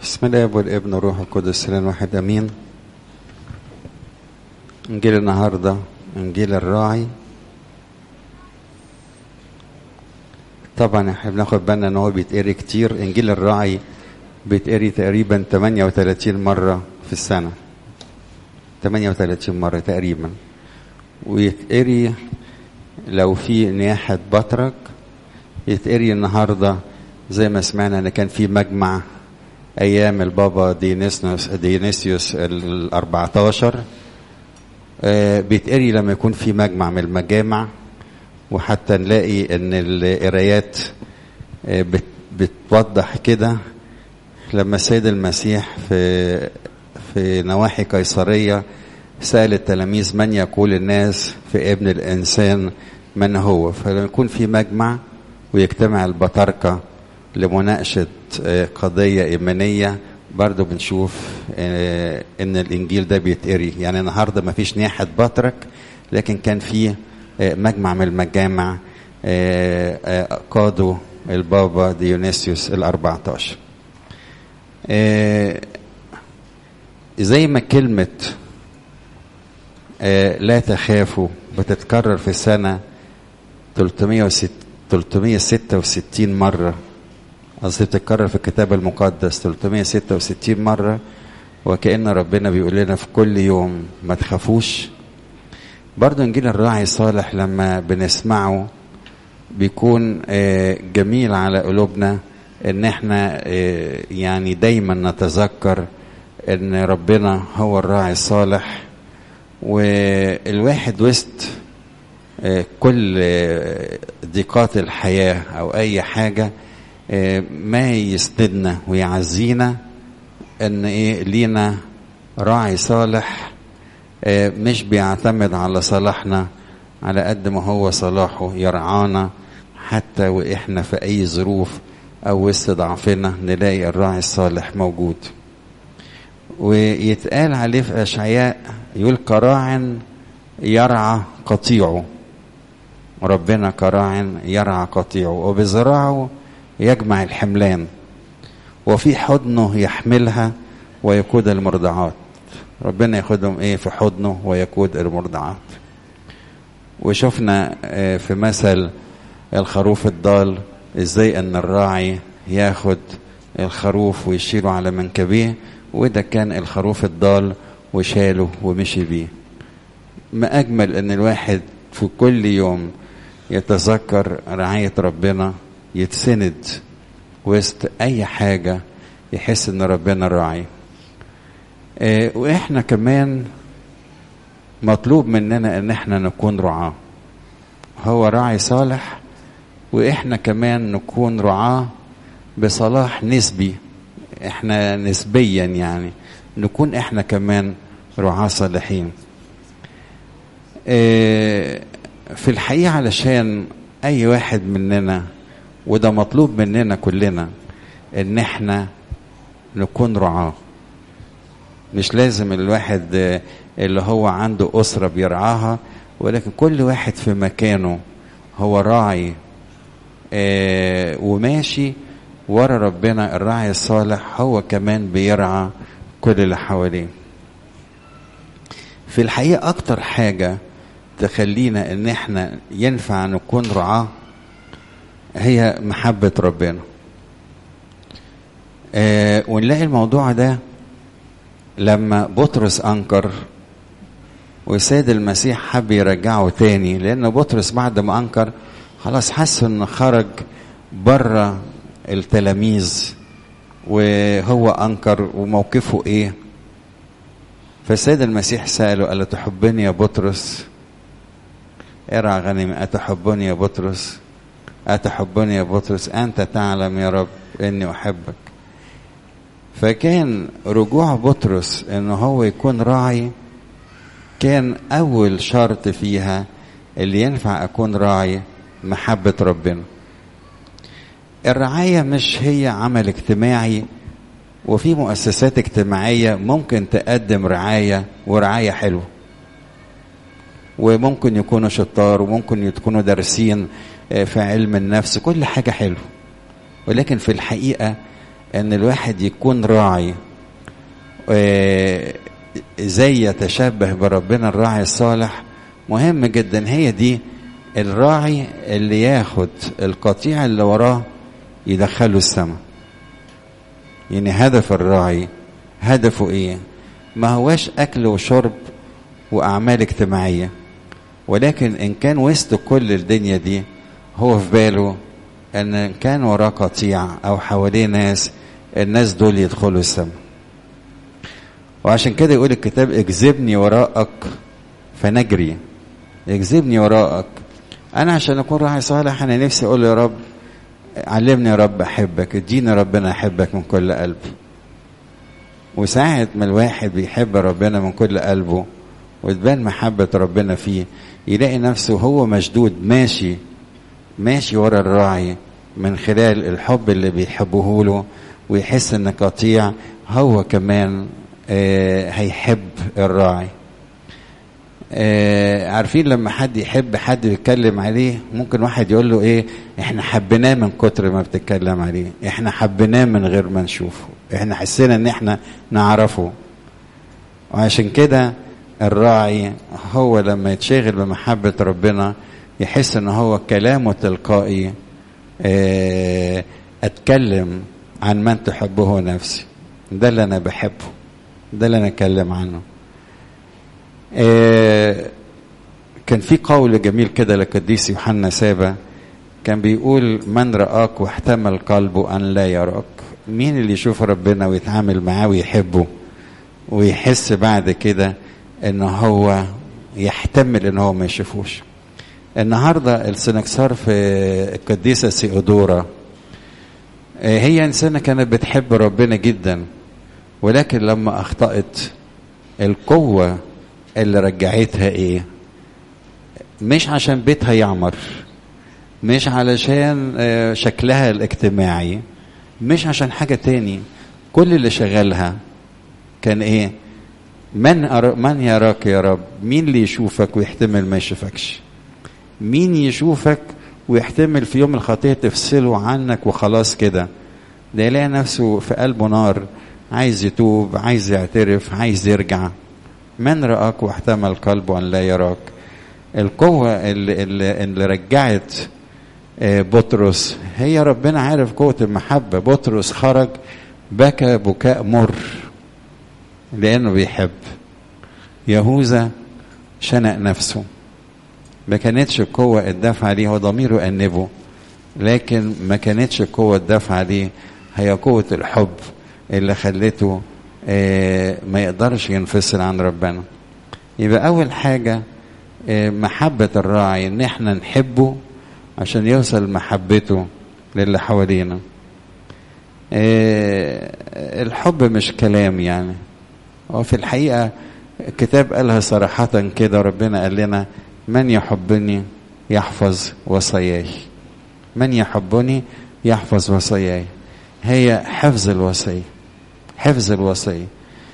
بسم الله والابن والروح القدس الان واحد امين انجيل النهارده انجيل الراعي طبعا احنا بناخد بالنا ان هو بيتقري كتير انجيل الراعي بيتقري تقريبا 38 مره في السنه 38 مره تقريبا ويتقري لو في نياحه بطرك يتقري النهارده زي ما سمعنا ان كان في مجمع ايام البابا دينيسيوس دينيسيوس ال 14 آه بيتقري لما يكون في مجمع من المجامع وحتى نلاقي ان القرايات آه بت بتوضح كده لما السيد المسيح في في نواحي قيصريه سال التلاميذ من يقول الناس في ابن الانسان من هو فلما يكون في مجمع ويجتمع البطاركه لمناقشه قضيه ايمانيه برضو بنشوف ان الانجيل ده بيتقري يعني النهارده ما فيش نياحه بطرك لكن كان في مجمع من المجامع قادوا البابا ديونيسيوس ال 14 زي ما كلمة لا تخافوا بتتكرر في السنة 366 مرة قصدي بتتكرر في الكتاب المقدس 366 مرة وكأن ربنا بيقول لنا في كل يوم ما تخافوش برضو انجيل الراعي الصالح لما بنسمعه بيكون جميل على قلوبنا ان احنا يعني دايما نتذكر ان ربنا هو الراعي الصالح والواحد وسط كل ضيقات الحياة او اي حاجة ما يسندنا ويعزينا ان ايه لينا راعي صالح مش بيعتمد على صلاحنا على قد ما هو صلاحه يرعانا حتى واحنا في اي ظروف او وسط ضعفنا نلاقي الراعي الصالح موجود ويتقال عليه في اشعياء يقول كراع يرعى قطيعه ربنا كراع يرعى قطيعه وبذراعه يجمع الحملان وفي حضنه يحملها ويقود المرضعات ربنا ياخدهم ايه في حضنه ويقود المرضعات وشفنا في مثل الخروف الضال ازاي ان الراعي ياخد الخروف ويشيله على منكبيه وده كان الخروف الضال وشاله ومشي بيه ما اجمل ان الواحد في كل يوم يتذكر رعايه ربنا يتسند وسط اي حاجه يحس ان ربنا راعي اه واحنا كمان مطلوب مننا ان احنا نكون رعاه هو راعي صالح واحنا كمان نكون رعاه بصلاح نسبي احنا نسبيا يعني نكون احنا كمان رعاه صالحين اه في الحقيقه علشان اي واحد مننا وده مطلوب مننا كلنا ان احنا نكون رعاه مش لازم الواحد اللي هو عنده أسرة بيرعاها ولكن كل واحد في مكانه هو راعي آه وماشي ورا ربنا الراعي الصالح هو كمان بيرعى كل اللي حواليه في الحقيقة أكتر حاجة تخلينا إن إحنا ينفع نكون رعاه هي محبة ربنا آه ونلاقي الموضوع ده لما بطرس أنكر والسيد المسيح حب يرجعه تاني لأن بطرس بعد ما أنكر خلاص حس إنه خرج بره التلاميذ وهو أنكر وموقفه إيه فالسيد المسيح سأله قال تحبني يا بطرس ارعى غنمي أتحبني يا بطرس أتحبني يا بطرس أنت تعلم يا رب إني أحبك فكان رجوع بطرس إن هو يكون راعي كان أول شرط فيها اللي ينفع أكون راعي محبة ربنا الرعاية مش هي عمل اجتماعي وفي مؤسسات اجتماعية ممكن تقدم رعاية ورعاية حلوة وممكن يكونوا شطار وممكن يكونوا دارسين في علم النفس كل حاجة حلوة ولكن في الحقيقة ان الواحد يكون راعي زي يتشبه بربنا الراعي الصالح مهم جدا هي دي الراعي اللي ياخد القطيع اللي وراه يدخله السماء يعني هدف الراعي هدفه ايه ما هواش اكل وشرب واعمال اجتماعيه ولكن ان كان وسط كل الدنيا دي هو في باله ان كان وراه قطيع او حواليه ناس الناس دول يدخلوا السماء وعشان كده يقول الكتاب اجذبني وراءك فنجري اجذبني وراءك انا عشان اكون راعي صالح انا نفسي اقول يا رب علمني يا رب احبك اديني ربنا احبك من كل قلبي وساعة ما الواحد بيحب ربنا من كل قلبه وتبان محبة ربنا فيه يلاقي نفسه هو مشدود ماشي ماشي ورا الراعي من خلال الحب اللي بيحبه له ويحس ان قطيع هو كمان آه هيحب الراعي آه عارفين لما حد يحب حد يتكلم عليه ممكن واحد يقول له ايه احنا حبيناه من كتر ما بتتكلم عليه احنا حبيناه من غير ما نشوفه احنا حسينا ان احنا نعرفه وعشان كده الراعي هو لما يتشغل بمحبة ربنا يحس ان هو كلامه تلقائي اه اتكلم عن من تحبه نفسي ده اللي انا بحبه ده اللي انا اتكلم عنه اه كان في قول جميل كده لقديس يوحنا سابا كان بيقول من رآك واحتمل قلبه أن لا يراك مين اللي يشوف ربنا ويتعامل معاه ويحبه ويحس بعد كده ان هو يحتمل ان هو ما يشوفوش النهارده السنكسار في القديسه سيودورا هي انسانه كانت بتحب ربنا جدا ولكن لما اخطات القوه اللي رجعتها ايه مش عشان بيتها يعمر مش علشان شكلها الاجتماعي مش عشان حاجه تاني كل اللي شغلها كان ايه من أر... من يراك يا رب مين اللي يشوفك ويحتمل ما يشوفكش مين يشوفك ويحتمل في يوم الخطيه تفصله عنك وخلاص كده ده يلاقي نفسه في قلبه نار عايز يتوب عايز يعترف عايز يرجع من رآك واحتمل قلبه أن لا يراك القوة اللي, اللي, اللي رجعت بطرس هي ربنا عارف قوة المحبة بطرس خرج بكى بكاء مر لأنه بيحب يهوذا شنق نفسه ما كانتش القوة الدافعة عليه هو ضميره أنبه لكن ما كانتش القوة الدافعة عليه هي قوة الحب اللي خلته ما يقدرش ينفصل عن ربنا يبقى أول حاجة محبة الراعي إن احنا نحبه عشان يوصل محبته للي حوالينا الحب مش كلام يعني وفي الحقيقة الكتاب قالها صراحة كده ربنا قال لنا من يحبني يحفظ وصاياي من يحبني يحفظ وصاياي هي حفظ الوصية حفظ الوصية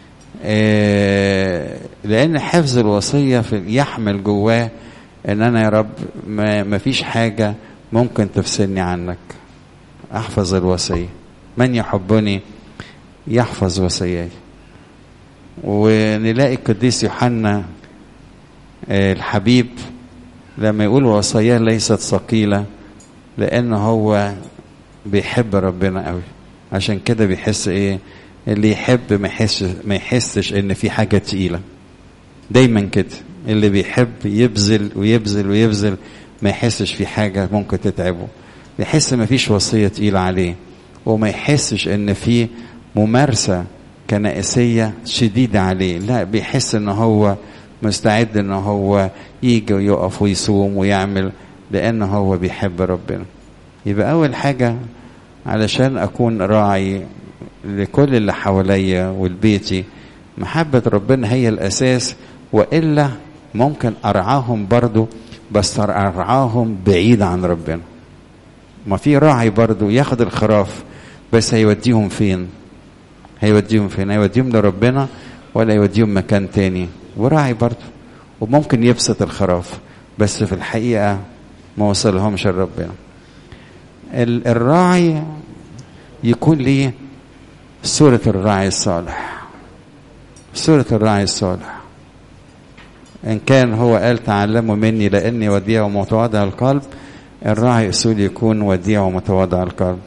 إيه لأن حفظ الوصية في يحمل جواه إن أنا يا رب ما, ما فيش حاجة ممكن تفصلني عنك أحفظ الوصية من يحبني يحفظ وصياي ونلاقي القديس يوحنا الحبيب لما يقول وصاياه ليست ثقيلة لأن هو بيحب ربنا قوي عشان كده بيحس ايه اللي يحب ما يحسش ما يحسش ان في حاجة تقيلة دايما كده اللي بيحب يبذل ويبذل ويبذل ما يحسش في حاجة ممكن تتعبه يحس ما فيش وصية تقيلة عليه وما يحسش ان في ممارسة كنائسية شديدة عليه لا بيحس ان هو مستعد ان هو يجي ويقف ويصوم ويعمل لان هو بيحب ربنا يبقى اول حاجة علشان اكون راعي لكل اللي حواليا ولبيتي محبة ربنا هي الاساس والا ممكن ارعاهم برضو بس ارعاهم بعيد عن ربنا ما في راعي برضو ياخد الخراف بس هيوديهم فين هيوديهم فين هيوديهم لربنا ولا يوديهم مكان تاني وراعي برضه وممكن يبسط الخراف بس في الحقيقة ما وصلهمش لربنا الراعي يكون ليه سورة الراعي الصالح سورة الراعي الصالح إن كان هو قال تعلموا مني لأني وديع ومتواضع القلب الراعي أصول يكون وديع ومتواضع القلب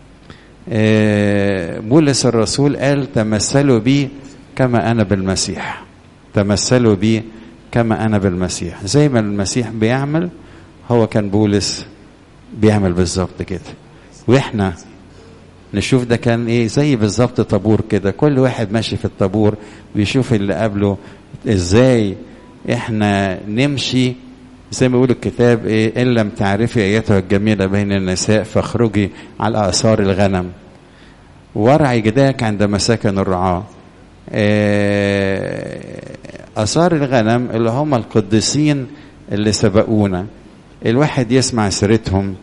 بولس الرسول قال تمثلوا بي كما أنا بالمسيح تمثلوا بي كما أنا بالمسيح زي ما المسيح بيعمل هو كان بولس بيعمل بالظبط كده وإحنا نشوف ده كان ايه زي بالظبط طابور كده كل واحد ماشي في الطابور بيشوف اللي قبله ازاي احنا نمشي زي ما بيقول الكتاب ايه ان لم تعرفي ايتها الجميله بين النساء فاخرجي على اثار الغنم ورعي جداك عند مساكن الرعاه اثار الغنم اللي هم القديسين اللي سبقونا الواحد يسمع سيرتهم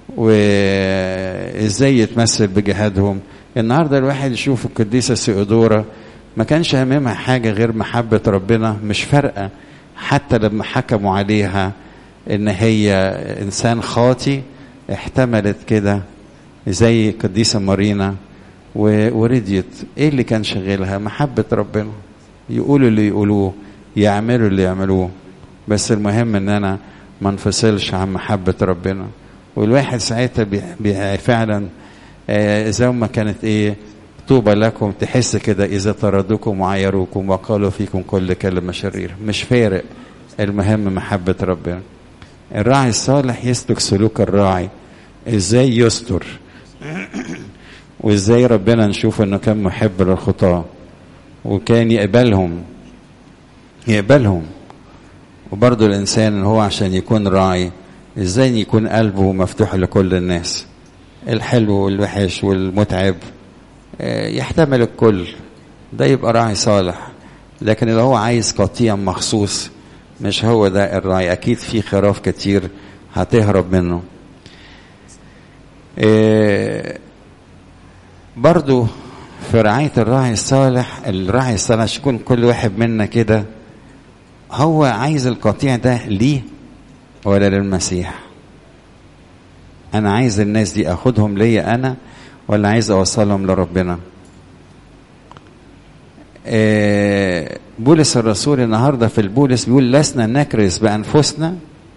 وازاي يتمثل بجهادهم النهارده الواحد يشوف القديسه سيودورا ما كانش هممها حاجه غير محبه ربنا مش فارقه حتى لما حكموا عليها ان هي انسان خاطي احتملت كده زي القديسه مارينا ورديت ايه اللي كان شغلها محبه ربنا يقولوا اللي يقولوه يعملوا اللي يعملوه بس المهم ان انا ما انفصلش عن محبه ربنا والواحد ساعتها بي بي فعلا آه زي ما كانت ايه طوبى لكم تحس كده اذا طردوكم وعايروكم وقالوا فيكم كل كلمه شريره مش فارق المهم محبه ربنا الراعي الصالح يسلك سلوك الراعي ازاي يستر وازاي ربنا نشوف انه كان محب للخطاه وكان يقبلهم يقبلهم وبرضه الانسان هو عشان يكون راعي ازاي يكون قلبه مفتوح لكل الناس الحلو والوحش والمتعب يحتمل الكل ده يبقى راعي صالح لكن لو هو عايز قطيع مخصوص مش هو ده الراعي اكيد في خراف كتير هتهرب منه برضو في رعاية الراعي الصالح الراعي الصالح يكون كل واحد منا كده هو عايز القطيع ده ليه ولا للمسيح انا عايز الناس دي اخدهم ليا انا ولا عايز اوصلهم لربنا آه بولس الرسول النهارده في البولس بيقول لسنا نكرز بانفسنا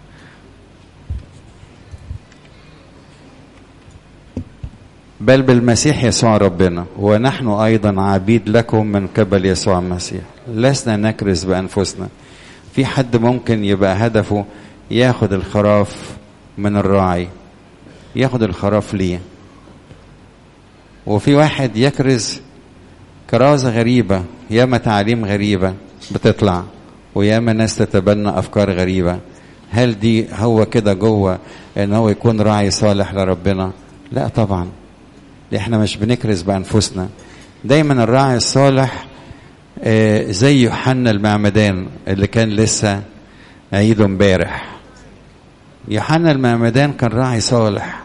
بل بالمسيح يسوع ربنا ونحن ايضا عبيد لكم من قبل يسوع المسيح لسنا نكرز بانفسنا في حد ممكن يبقى هدفه ياخد الخراف من الراعي ياخد الخراف ليه وفي واحد يكرز كرازة غريبة ياما تعاليم غريبة بتطلع وياما ناس تتبنى أفكار غريبة هل دي هو كده جوه ان هو يكون راعي صالح لربنا لا طبعا احنا مش بنكرز بانفسنا دايما الراعي الصالح آه زي يوحنا المعمدان اللي كان لسه عيده امبارح يوحنا المعمدان كان راعي صالح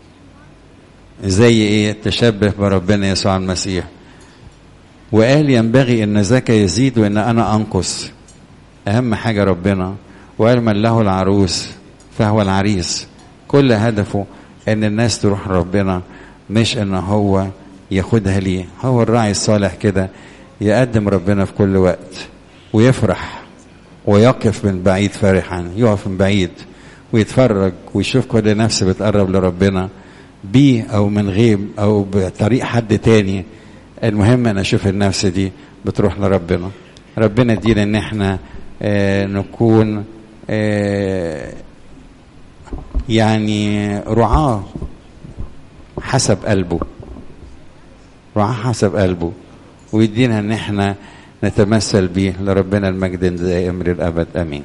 زي ايه تشبه بربنا يسوع المسيح وقال ينبغي ان ذاك يزيد وان انا انقص اهم حاجه ربنا وقال من له العروس فهو العريس كل هدفه ان الناس تروح ربنا مش ان هو ياخدها ليه هو الراعي الصالح كده يقدم ربنا في كل وقت ويفرح ويقف من بعيد فرحا يقف من بعيد ويتفرج ويشوف كل نفس بتقرب لربنا بيه او من غيب او بطريق حد تاني المهم انا اشوف النفس دي بتروح لربنا ربنا يدينا ان احنا آه نكون آه يعني رعاة حسب قلبه رعاة حسب قلبه ويدينا ان احنا نتمثل به لربنا المجد دائم للابد امين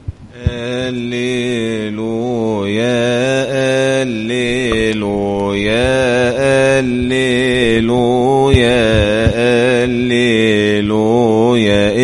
هللويا هللويا هللويا